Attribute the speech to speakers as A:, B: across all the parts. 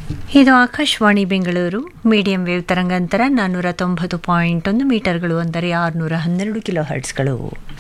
A: ಇದು Akashvani Bengaluru medium wave ತರಂಗಾಂತರ ನಾನ್ನೂರ ತೊಂಬತ್ತು ಪಾಯಿಂಟ್ ಒಂದು ಮೀಟರ್ಗಳು ಅಂದರೆ ಆರುನೂರ ಹನ್ನೆರಡು ಕಿಲೋ ಹರ್ಟ್ಸ್ಗಳು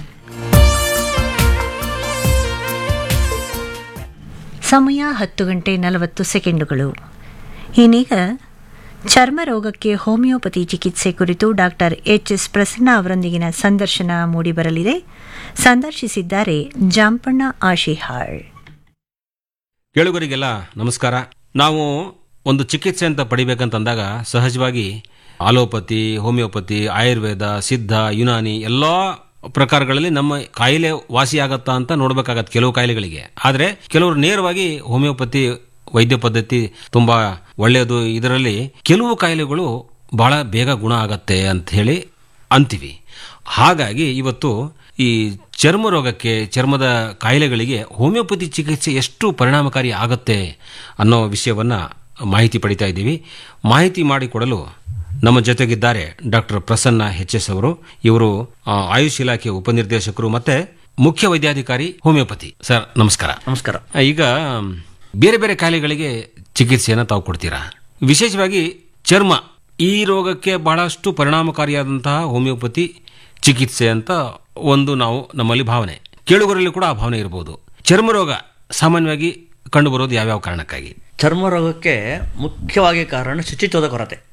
A: ಸಮಯ ಹತ್ತು ಗಂಟೆ ನಲವತ್ತು ಸೆಕೆಂಡುಗಳು ಇನ್ನೀಗ ಚರ್ಮ ರೋಗಕ್ಕೆ ಹೋಮಿಯೋಪತಿ ಚಿಕಿತ್ಸೆ ಕುರಿತು ಡಾಕ್ಟರ್ ಎಚ್ ಎಸ್ ಪ್ರಸನ್ನ ಅವರೊಂದಿಗಿನ ಸಂದರ್ಶನ ಮೂಡಿಬರಲಿದೆ ಸಂದರ್ಶಿಸಿದ್ದಾರೆ ಜಾಂಪಣ್ಣ ಆಶಿಹಾಳ್
B: ಕೇಳುಗರಿಗೆಲ್ಲ ನಮಸ್ಕಾರ ನಾವು ಒಂದು ಚಿಕಿತ್ಸೆ ಅಂತ ಪಡಿಬೇಕಂತಂದಾಗ ಸಹಜವಾಗಿ ಆಲೋಪತಿ ಹೋಮಿಯೋಪತಿ ಆಯುರ್ವೇದ ಸಿದ್ಧ ಯುನಾನಿ ಎಲ್ಲ ಪ್ರಕಾರಗಳಲ್ಲಿ ನಮ್ಮ ಕಾಯಿಲೆ ವಾಸಿಯಾಗತ್ತಾ ಅಂತ ನೋಡ್ಬೇಕಾಗತ್ತೆ ಕೆಲವು ಕಾಯಿಲೆಗಳಿಗೆ ಆದರೆ ಕೆಲವರು ನೇರವಾಗಿ ಹೋಮಿಯೋಪತಿ ವೈದ್ಯ ಪದ್ಧತಿ ತುಂಬಾ ಒಳ್ಳೆಯದು ಇದರಲ್ಲಿ ಕೆಲವು ಕಾಯಿಲೆಗಳು ಬಹಳ ಬೇಗ ಗುಣ ಆಗತ್ತೆ ಅಂತ ಹೇಳಿ ಅಂತೀವಿ ಹಾಗಾಗಿ ಇವತ್ತು ಈ ಚರ್ಮ ರೋಗಕ್ಕೆ ಚರ್ಮದ ಕಾಯಿಲೆಗಳಿಗೆ ಹೋಮಿಯೋಪತಿ ಚಿಕಿತ್ಸೆ ಎಷ್ಟು ಪರಿಣಾಮಕಾರಿ ಆಗತ್ತೆ ಅನ್ನೋ ವಿಷಯವನ್ನ ಮಾಹಿತಿ ಪಡಿತಾ ಇದ್ದೀವಿ ಮಾಹಿತಿ ಮಾಡಿಕೊಡಲು ನಮ್ಮ ಜೊತೆಗಿದ್ದಾರೆ ಡಾಕ್ಟರ್ ಪ್ರಸನ್ನ ಎಚ್ ಎಸ್ ಅವರು ಇವರು ಆ, ಆಯುಷ್ ಇಲಾಖೆ ಉಪನಿರ್ದೇಶಕರು ಮತ್ತೆ ಮುಖ್ಯ ವೈದ್ಯಾಧಿಕಾರಿ ಹೋಮಿಯೋಪತಿ ಸರ್ ನಮಸ್ಕಾರ
C: ನಮಸ್ಕಾರ
B: ಈಗ ಬೇರೆ ಬೇರೆ ಕಾಯಿಲೆಗಳಿಗೆ ಚಿಕಿತ್ಸೆಯನ್ನು ತಾವು ಕೊಡ್ತೀರಾ ವಿಶೇಷವಾಗಿ ಚರ್ಮ ಈ ರೋಗಕ್ಕೆ ಬಹಳಷ್ಟು ಪರಿಣಾಮಕಾರಿಯಾದಂತಹ ಹೋಮಿಯೋಪತಿ ಚಿಕಿತ್ಸೆ ಅಂತ ಒಂದು ನಾವು ನಮ್ಮಲ್ಲಿ ಭಾವನೆ ಕೇಳುಗರಲ್ಲಿ ಕೂಡ ಆ ಭಾವನೆ ಇರಬಹುದು ಚರ್ಮ ರೋಗ ಸಾಮಾನ್ಯವಾಗಿ ಕಂಡುಬರೋದು ಯಾವ್ಯಾವ ಕಾರಣಕ್ಕಾಗಿ
C: ಚರ್ಮ ರೋಗಕ್ಕೆ ಮುಖ್ಯವಾಗಿ ಕಾರಣ ಶುಚಿತ್ವದ ಕೊರತೆ